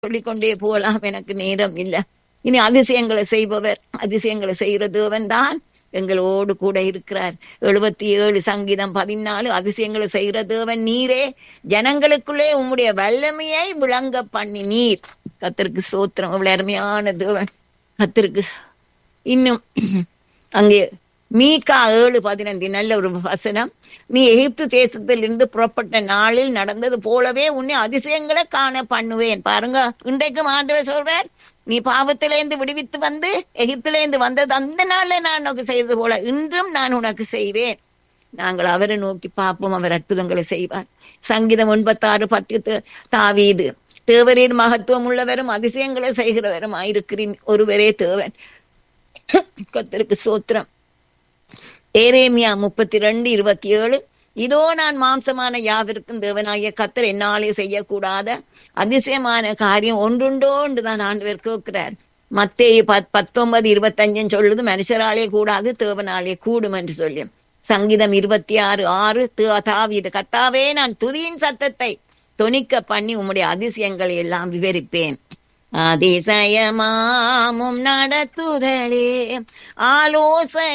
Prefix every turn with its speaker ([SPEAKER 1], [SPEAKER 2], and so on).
[SPEAKER 1] சொல்லிக்கொண்டே போகலாம் எனக்கு நேரம் இல்ல இனி அதிசயங்களை செய்பவர் அதிசயங்களை செய்கிற தேவன் தான் எங்களோடு கூட இருக்கிறார் எழுபத்தி ஏழு சங்கீதம் பதினாலு அதிசயங்களை செய்கிற தேவன் நீரே ஜனங்களுக்குள்ளே உம்முடைய வல்லமையை விளங்க பண்ணி நீர் கத்தருக்கு சோத்திரம் இவ்வளவு அருமையான தேவன் கத்தருக்கு இன்னும் அங்கே மீகா ஏழு பதினைந்து நல்ல ஒரு வசனம் நீ எகிப்து தேசத்தில் இருந்து புறப்பட்ட நாளில் நடந்தது போலவே உன்னை அதிசயங்களை காண பண்ணுவேன் பாருங்க இன்றைக்கும் ஆண்டவர் சொல்றார் நீ பாவத்திலேருந்து விடுவித்து வந்து எகிப்திலேருந்து வந்தது அந்த நாள்ல நான் உனக்கு செய்தது போல இன்றும் நான் உனக்கு செய்வேன் நாங்கள் அவரை நோக்கி பார்ப்போம் அவர் அற்புதங்களை செய்வார் சங்கீதம் ஒன்பத்தாறு பத்து தாவீது தேவரின் மகத்துவம் உள்ளவரும் அதிசயங்களை செய்கிறவரும் ஆயிருக்கிறேன் ஒருவரே தேவன் கத்திற்கு சோத்திரம் ஏரேமியா முப்பத்தி ரெண்டு இருபத்தி ஏழு இதோ நான் மாம்சமான யாவிற்கும் தேவனாகிய கத்தர் என்னாலே செய்யக்கூடாத அதிசயமான காரியம் ஒன்றுண்டோ என்றுதான் ஆண்டவர் கேட்கிறார் மத்தேயு பத் பத்தொன்பது இருபத்தஞ்சுன்னு சொல்லுது மனுஷராலே கூடாது தேவனாலே கூடும் என்று சொல்லி சங்கீதம் இருபத்தி ஆறு ஆறு தாவீது கத்தாவே நான் துதியின் சத்தத்தை தொனிக்க பண்ணி உம்முடைய அதிசயங்களை எல்லாம் விவரிப்பேன் அதிசயமாமும் நடத்துதலே ஆலோசனை